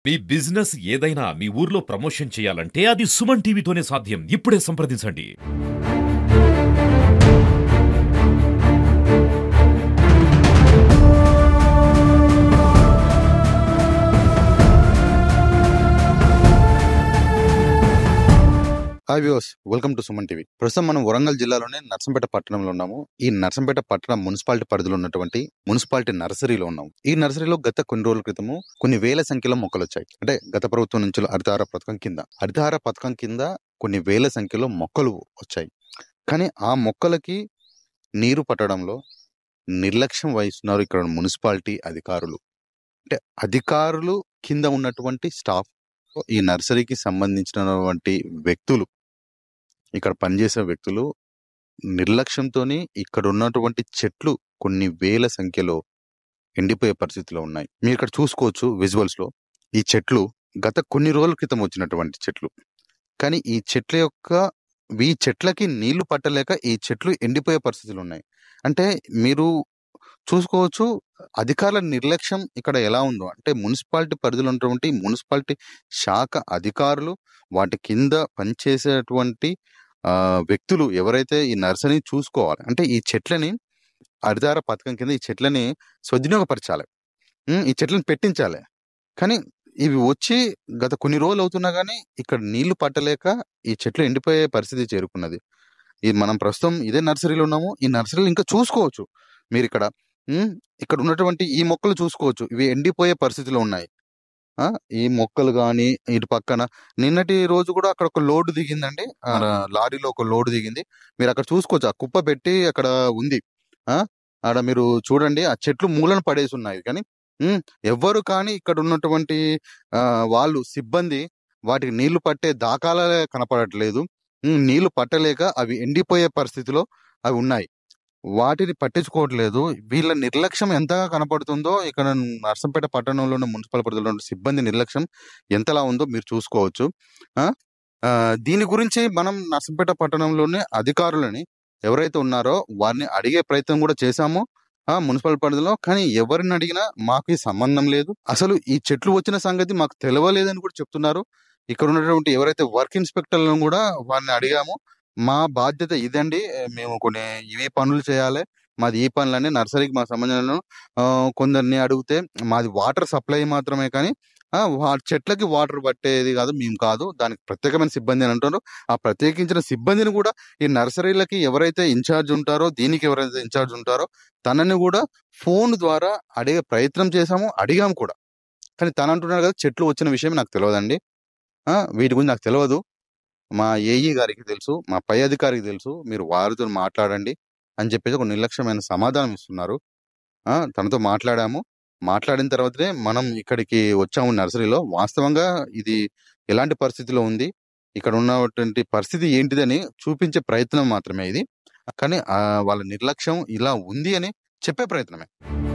మీ business ఏదైనా మీ ఊర్లో promotion చేయాలంటే అది సుమన్ టీవీతోనే సాధ్యం ఇప్పుడే సంప్రదించండి hi views welcome to Suman TV ప్రస్తుతం మనం వరంగల్ జిల్లాలోనే నర్సంపేట పట్టణంలో ఉన్నాము ఈ నర్సంపేట పట్టణ మున్సిపాలిటీ పరిధిలో ఉన్నటువంటి మున్సిపాలిటీ నర్సరీలో ఉన్నాము ఈ నర్సరీలో గత కొన్ని రోజుల క్రితము కొన్ని వేల సంఖ్యలో మొక్కలు వచ్చాయి అంటే గత ప్రభుత్వం నుంచి హరితహార పథకం కింద హరితహార పథకం కింద కొన్ని వేల సంఖ్యలో మొక్కలు వచ్చాయి కానీ ఆ మొక్కలకి నీరు పట్టడంలో నిర్లక్ష్యం వహిస్తున్నారు ఇక్కడ మున్సిపాలిటీ అధికారులు అంటే అధికారులు కింద ఉన్నటువంటి స్టాఫ్ ఈ నర్సరీకి సంబంధించినటువంటి వ్యక్తులు ఇక్కడ పనిచేసే వ్యక్తులు నిర్లక్ష్యంతో ఇక్కడ ఉన్నటువంటి చెట్లు కొన్ని వేల సంఖ్యలో ఎండిపోయే పరిస్థితిలో ఉన్నాయి మీరు ఇక్కడ చూసుకోవచ్చు విజువల్స్ లో ఈ చెట్లు గత కొన్ని రోజుల క్రితం వచ్చినటువంటి చెట్లు కానీ ఈ చెట్ల యొక్క ఈ చెట్లకి నీళ్లు పట్టలేక ఈ చెట్లు ఎండిపోయే పరిస్థితులు ఉన్నాయి అంటే మీరు చూసుకోవచ్చు అధికారుల నిర్లక్ష్యం ఇక్కడ ఎలా ఉందో అంటే మున్సిపాలిటీ పరిధిలో ఉన్నటువంటి మున్సిపాలిటీ శాఖ అధికారులు వాటి కింద పనిచేసేటువంటి ఆ వ్యక్తులు ఎవరైతే ఈ నర్సరీని చూసుకోవాలి అంటే ఈ చెట్లని హరితార పథకం కింద ఈ చెట్లని సద్వినియోగపరచాలి ఉమ్, ఈ చెట్లను పెట్టించాలి కానీ ఇవి వచ్చి గత కొన్ని రోజులు అవుతున్నా కానీ ఇక్కడ నీళ్లు పట్టలేక ఈ చెట్లు ఎండిపోయే పరిస్థితి చేరుకున్నది ఇది మనం ప్రస్తుతం ఇదే నర్సరీలో ఉన్నాము ఈ నర్సరీలో ఇంకా చూసుకోవచ్చు మీరు ఇక్కడ ఉమ్, ఇక్కడ ఉన్నటువంటి ఈ మొక్కలు చూసుకోవచ్చు ఇవి ఎండిపోయే పరిస్థితిలో ఉన్నాయి ఆ ఈ మొక్కలు కానీ ఇటు పక్కన నిన్నటి రోజు కూడా అక్కడ ఒక లోడ్ దిగిందండి ఆ, లారీలో ఒక లోడ్ దిగింది మీరు అక్కడ చూసుకోవచ్చు ఆ కుప్ప పెట్టి అక్కడ ఉంది ఆ ఆడ మీరు చూడండి ఆ చెట్లు మూలను పడేసి ఉన్నాయి కానీ ఉమ్, ఎవ్వరు కానీ ఇక్కడ ఉన్నటువంటి ఆ వాళ్ళు సిబ్బంది వాటికి నీళ్లు పట్టే దాఖలాలే కనపడట్లేదు ఉమ్, నీళ్లు పట్టలేక అవి ఎండిపోయే పరిస్థితిలో అవి ఉన్నాయి వాటిని పట్టించుకోవట్లేదు వీళ్ళ నిర్లక్ష్యం ఎంతగా కనపడుతుందో ఇక్కడ నర్సంపేట పట్టణంలోని మున్సిపల్ పరిధిలో ఉన్న సిబ్బంది నిర్లక్ష్యం ఎంతలా ఉందో మీరు చూసుకోవచ్చు ఆ ఆ, దీని గురించి మనం నర్సంపేట పట్టణంలోని అధికారులని ఎవరైతే ఉన్నారో వారిని అడిగే ప్రయత్నం కూడా చేశాము ఆ మున్సిపల్ పరిధిలో కానీ ఎవరిని అడిగినా మాకు ఈ సంబంధం లేదు అసలు ఈ చెట్లు వచ్చిన సంగతి మాకు తెలియలేదని కూడా చెప్తున్నారు ఇక్కడ ఉన్నటువంటి ఎవరైతే వర్క్ ఇన్స్పెక్టర్లను కూడా వారిని అడిగాము మా బాధ్యత ఇదండి మేము కొన్ని ఇవి పనులు చేయాలి మాది ఈ పనులన్నీ నర్సరీకి మా సంబంధించిన ఆ, కొందరిని అడిగితే మాది వాటర్ సప్లై మాత్రమే కానీ ఆ, వా- చెట్లకి వాటర్ పట్టేది కాదు మేము కాదు దానికి ప్రత్యేకమైన సిబ్బంది అని అంటారు ఆ ప్రత్యేకించిన సిబ్బందిని కూడా ఈ నర్సరీలకి ఎవరైతే ఇన్ఛార్జ్ ఉంటారో దీనికి ఎవరైతే ఇన్ఛార్జ్ ఉంటారో తనని కూడా ఫోన్ ద్వారా అడిగే ప్రయత్నం చేశాము అడిగాము కూడా కానీ తను అంటున్నాడు కదా చెట్లు వచ్చిన విషయం నాకు తెలియదండి ఆ, వీటి గురించి నాకు తెలియదు మా ఏఈ గారికి తెలుసు మా పై అధికారికి తెలుసు మీరు వారితో మాట్లాడండి అని చెప్పేసి ఒక నిర్లక్ష్యమైన సమాధానం ఇస్తున్నారు ఆ తనతో మాట్లాడాము మాట్లాడిన తర్వాతనే మనం ఇక్కడికి వచ్చాము నర్సరీలో వాస్తవంగా ఇది ఎలాంటి పరిస్థితిలో ఉంది ఇక్కడ ఉన్నటువంటి పరిస్థితి ఏంటిదని చూపించే ప్రయత్నం మాత్రమే ఇది కానీ ఆ, వాళ్ళ నిర్లక్ష్యం ఇలా ఉంది అని చెప్పే ప్రయత్నమే